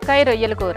బీరకాయ రొయ్యల కూర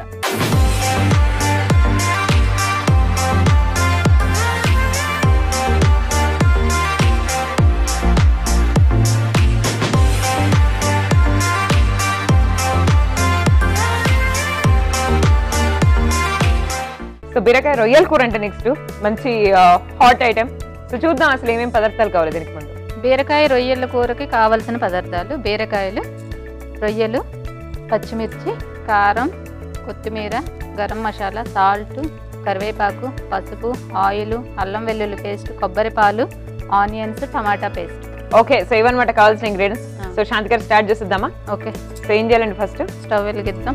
సో బీరకాయ రొయ్యల కూర అంటే నెక్స్ట్ మంచి హాట్ ఐటెం సో చూద్దాం అసలు ఏమేమి పదార్థాలు కావాలి దీనికి ముందు బీరకాయ రొయ్యల కూరకి కావలసిన పదార్థాలు బీరకాయలు రొయ్యలు పచ్చిమిర్చి కారం కొత్తిమీర గరం మసాలా సాల్ట్ కరివేపాకు పసుపు ఆయిల్ అల్లం వెల్లుల్లి పేస్ట్ కొబ్బరి పాలు ఆనియన్స్ టమాటా పేస్ట్ ఓకే సో ఇవన్నమాట కావాల్సిన ఇంగ్రీడియంట్స్ ఆ. సో శాంతి గారు స్టార్ట్ చేసేద్దామా ఓకే సో ఏం చేయాలండి ఫస్ట్ స్టవ్ వెలిగిద్దాం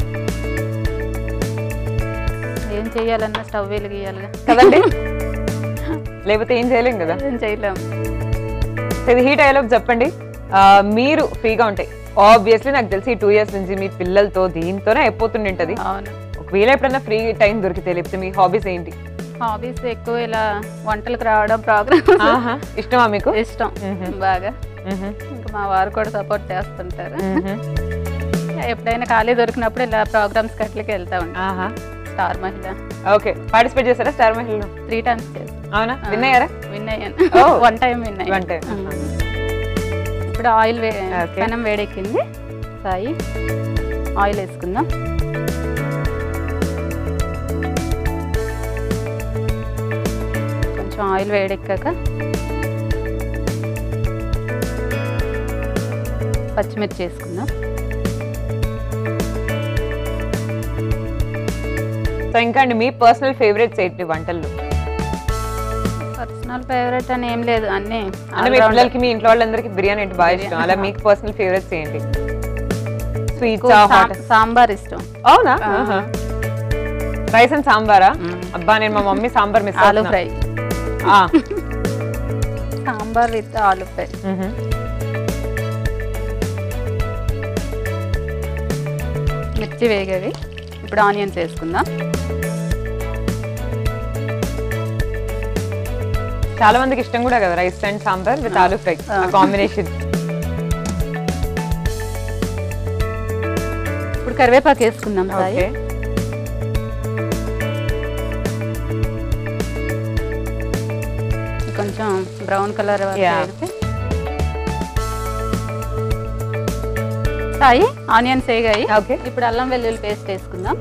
ఏం చేయాలన్నా స్టవ్ వెలిగియాలిగా కదండి లేకపోతే ఏం చేయలేం కదా ఏం చేయలేం సో ఇది హీట్ అయ్యేలోపు చెప్పండి ఆ, మీరు ఫ్రీగా ఉంటాయి ఆబ్వియస్లీ నాకు తెలిసి టూ ఇయర్స్ నుంచి మీ పిల్లలతో దీంతోనే అయిపోతుండింటది అవును ఒకవేళ ఎప్పుడైనా ఫ్రీ టైం దొరికితే లేకపోతే మీ హాబీస్ ఏంటి హాబీస్ ఎక్కువ ఇలా వంటలకు రావడం ప్రోగ్రామ్ ఆహా, ఇష్టమా మీకు ఇష్టం మ్మ్. బాగా మ్హూ, ఇంకా మా వారు కూడా సపోర్ట్ చేస్తుంటారు మ్హూ. ఎప్పుడైనా ఖాళీ దొరికినప్పుడు ఇలా ప్రోగ్రామ్స్ కట్లకి వెళ్తా ఉంటాం ఆహా స్టార్ మహిళ ఓకే పార్టిసిపేట్ చేశారా స్టార్ మహిళలో త్రీ టైమ్స్ చేస్తాం అవునా విన్ అయ్యారా విన్ అయ్యాను Oh. One time win One అయ్యాను time. మ్మ్. ఇప్పుడు ఆయిల్ వే Okay. పెనం వేడెక్కింది సాయి ఆయిల్ వేసుకుందాం కొంచెం ఆయిల్ వేడెక్కాక పచ్చిమిర్చి వేసుకుందాం సో ఇంకా అండి మీ పర్సనల్ ఫేవరెట్స్ ఏంటి వంటల్లో పర్సనల్ ఫేవరెట్ అని ఏం లేదు అన్నీ అంటే మీ all round. పిల్లలకి మీ ఇంట్లో వాళ్ళందరికీ బిర్యానీ అంటే బాగా ఇష్టం అలా మీకు పర్సనల్ ఫేవరెట్స్ ఏంటి స్వీట్స్ ఎక్కువ సాం- సాంబార్ ఇష్టం అవునా రైస్ అండ్ సాంబారా మ్మ్. అబ్బా నేను మా mummy sambar miss aloo fry ఆ సాంబార్ విత్ ఆలూ ఫ్రై మ్హూ. మిర్చి వేగేవి ఇప్పుడు ఆనియన్స్ వేసుకుందాం చాలా మందికి ఇష్టం కూడా కదా rice and sambar with aloo fry ఆ. కాంబినేషన్ ఇప్పుడు కరివేపాకు వేసుకుందాం సాయి ఓకే కొంచెం brown colour Yeah. Sai onions వేగాయి ఓకే ఇప్పుడు అల్లం వెల్లుల్లి పేస్ట్ వేసుకుందాం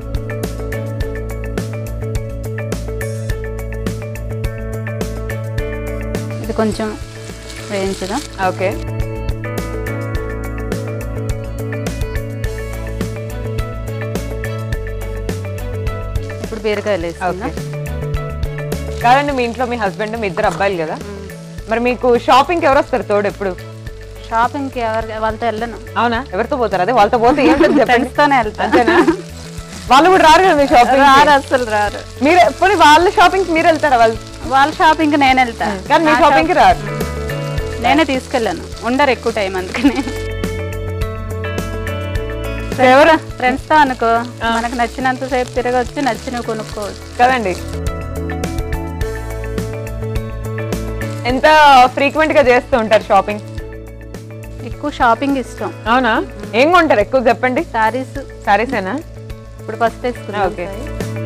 ఇది కొంచెం వేయించుదాం ఓకే ఇప్పుడు బీరకాయలు ఓకే వేసుకుందాం కాదండి మీ ఇంట్లో మీ హస్బెండ్ మీ ఇద్దరు అబ్బాయిలు కదా మ్మ్. మరి మీకు షాపింగ్ ఎవరు వస్తారు తోడు ఎప్పుడు షాపింగ్కి ఎవరి వాళ్ళతో వెళ్ళను అవునా ఎవరితో పోతారు అదే వాళ్ళతో పోతే ఏంటని చెప్పండి ఫ్రెండ్స్తోనే వెళ్తాను అంతేనా వాళ్ళు కూడా రారు కదా మీ షాపింగ్ రారు అసలు రారు మీరు పోనీ వాళ్ళ షాపింగ్ మీరు వెళ్తారా వాళ్ళు వాళ్ళ షాపింగ్ నేను వెళ్తాను కానీ మీ షాపింగ్ కి రారు నేనే తీసుకెళ్ళాను ఉండరు ఎక్కువ టైం అందుకని ఎవరు ఫ్రెండ్స్ తో అనుకో మనకు నచ్చినంత సేపు తిరగచ్చు నచ్చినవి కొనుక్కోవచ్చు కదండి ఎంత ఫ్రీక్వెంట్ గా చేస్తూ ఉంటారు షాపింగ్ ఎక్కువ షాపింగ్ ఇష్టం అవునా ఏం కొంటారు ఎక్కువ చెప్పండి శారీస్ సారీసేనా ఇప్పుడు ఫస్ట్ వేసుకున్నాం Okay. సాయి.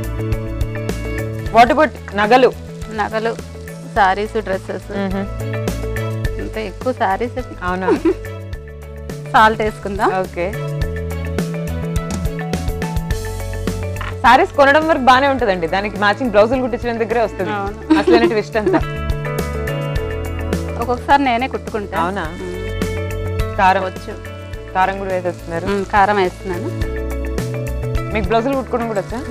వాట్ అబౌట్ నగలు నగలు శారీస్ డ్రెస్సెస్ ఇంకా ఎక్కువ శారీస్ అవునా సాల్ట్ వేసుకుందాం ఓకే సారీస్ కొనడం వరకు బానే ఉంటదండి దానికి మ్యాచింగ్ బ్లౌజులు కుట్టించడం దగ్గరే వస్తుంది అవును. అసలు ట్విస్ట్ అంతా ఒక్కొక్కసారి నేనే కుట్టుకుంటా అవునా మ్మ్. కారం వచ్చు కారం కూడా వేసేస్తున్నారు మ్మ్, కారం వేస్తున్నాను మీకు బ్లౌజులు కుట్టుకోవడం కూడా వచ్చా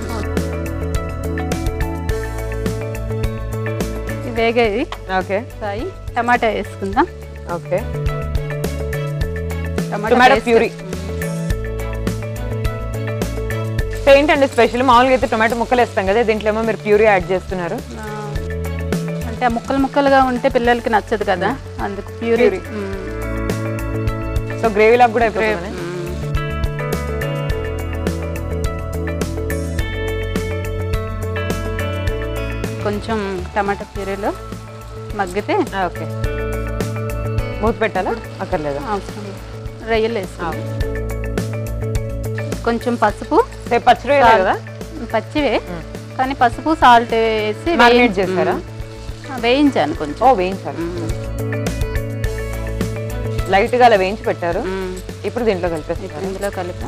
ఇవి వేగేవి ఓకే సాయి టమాటా వేసుకుందాం ఓకే టమాటా టొమాటో paste. ప్యూరీ ఏంటండి స్పెషల్ మామూలుగా అయితే టొమాటో ముక్కలు వేస్తాం కదా దీంట్లో ఏమో మీరు ప్యూరీ యాడ్ చేస్తున్నారు ఆ, అంటే ఆ ముక్కలు ముక్కలుగా ఉంటే పిల్లలకి నచ్చదు కదా అందుకు ప్యూరీ Puree. సో గ్రేవీ లాగా కూడా అయిపోతుంది కొంచెం టమాటా ప్యూరీలో మగ్గితే ఓకే మూత పెట్టాలా అక్కర్లేదా అవసరం లేదు. రొయ్యలు వేస్తాం కొంచెం పసుపు రేపు పచ్చి రొయ్యలే సాల్- కదా పచ్చివే మ్మ్. కానీ పసుపు సాల్ట్ వేసి Marinate వేయించి- చేశారా? మ్మ్. వేయించాను కొంచెం ఓ వేయించాలి మ్మ్. లైట్ గా అలా వేయించి పెట్టారు మ్మ్. ఇప్పుడు దీంట్లో ఇప్పుడు కలిపేస్తారు ఇందులో కలిపా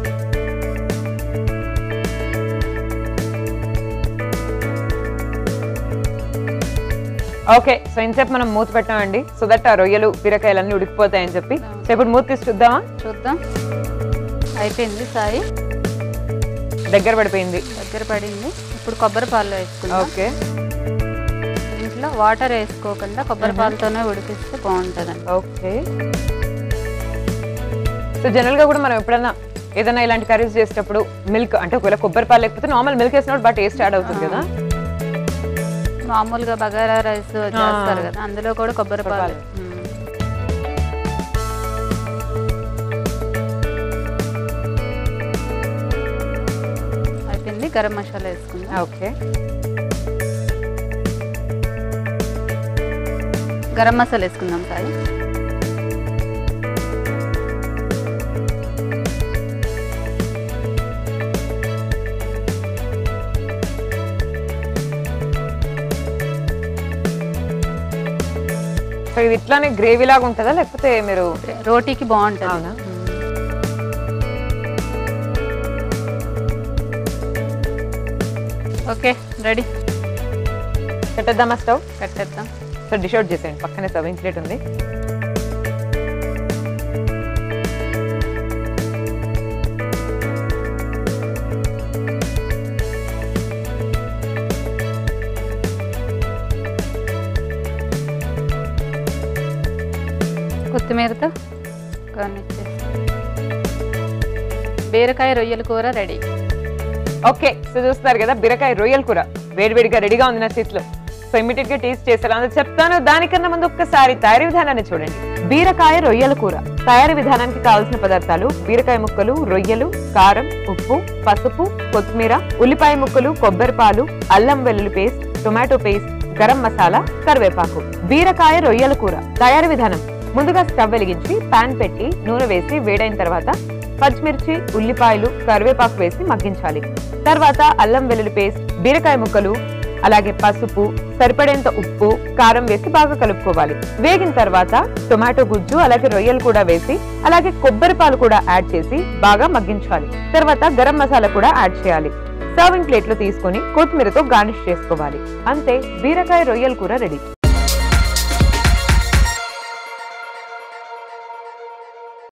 ఓకే సో ఇంతసేపు మనం మూత పెట్టామండి సో దట్ ఆ రొయ్యలు బీరకాయలు అన్ని ఉడికిపోతాయని చెప్పి సో ఇప్పుడు మూత తీసి చూద్దామా చూద్దాం అయిపోయింది సాయి దగ్గర పడిపోయింది దగ్గర పడింది ఇప్పుడు కొబ్బరి పాలు వేసుకుందాం ఓకే దీంట్లో వాటర్ వేసుకోకుండా కొబ్బరి పాలతోనే ఉడికిస్తే బాగుంటుందండి ఓకే సో జనరల్ గా కూడా మనం ఎప్పుడైనా ఏదైనా ఇలాంటి కర్రీస్ చేసేటప్పుడు మిల్క్ అంటే ఒకవేళ కొబ్బరి పాలు లేకపోతే నార్మల్ మిల్క్ వేసినప్పుడు బాగా టేస్ట్ యాడ్ అవుతుంది కదా మామూలుగా బగారా రైస్ చేస్తారు కదా అందులో కూడా కొబ్బరి పాలు పాలు. మ్మ్. అయిపోయింది గరం మసాలా వేసుకుందాం ఓకే గరం మసాలా వేసుకుందాం సాయి సో ఇది ఇట్లానే గ్రేవీ లాగా ఉంటుందా లేకపోతే మీరు రోటీకి బాగుంటుంది అవునా? మ్మ్. ఓకే రెడీ పెట్టేద్దామా స్టవ్ కట్టేద్దాం సో డిష్ అవుట్ చేసేయండి పక్కనే సర్వింగ్ ప్లేట్ ఉంది కొత్తిమీరతో గార్నిష్ చేసి బీరకాయ రొయ్యల కూర రెడీ ఓకే సో చూస్తున్నారు కదా బీరకాయ రొయ్యల కూర వేడివేడిగా రెడీగా ఉంది నా చేతిలో సో ఇమీడియట్ గా టేస్ట్ చేసేలా ఉందో చెప్తాను దానికన్నా ముందు ఒక్కసారి తయారీ విధానాన్ని చూడండి బీరకాయ రొయ్యల కూర తయారీ విధానానికి కావాల్సిన పదార్థాలు బీరకాయ ముక్కలు రొయ్యలు కారం ఉప్పు పసుపు కొత్తిమీర ఉల్లిపాయ ముక్కలు కొబ్బరి పాలు అల్లం వెల్లుల్లి paste tomato paste garam masala కరివేపాకు బీరకాయ రొయ్యల కూర తయారీ విధానం ముందుగా స్టవ్ వెలిగించి పాన్ పెట్టి నూనె వేసి వేడైన తర్వాత పచ్చిమిర్చి ఉల్లిపాయలు కరివేపాకు వేసి మగ్గించాలి తర్వాత అల్లం వెల్లుల్లి పేస్ట్ బీరకాయ ముక్కలు అలాగే పసుపు సరిపడేంత ఉప్పు కారం వేసి బాగా కలుపుకోవాలి వేగిన తర్వాత టొమాటో గుజ్జు అలాగే రొయ్యలు కూడా వేసి అలాగే కొబ్బరి పాలు కూడా యాడ్ చేసి బాగా మగ్గించాలి తర్వాత గరం మసాలా కూడా యాడ్ చేయాలి సర్వింగ్ ప్లేట్ లో తీసుకొని కొత్తిమీరతో గార్నిష్ చేసుకోవాలి అంతే బీరకాయ రొయ్యల కూర రెడీ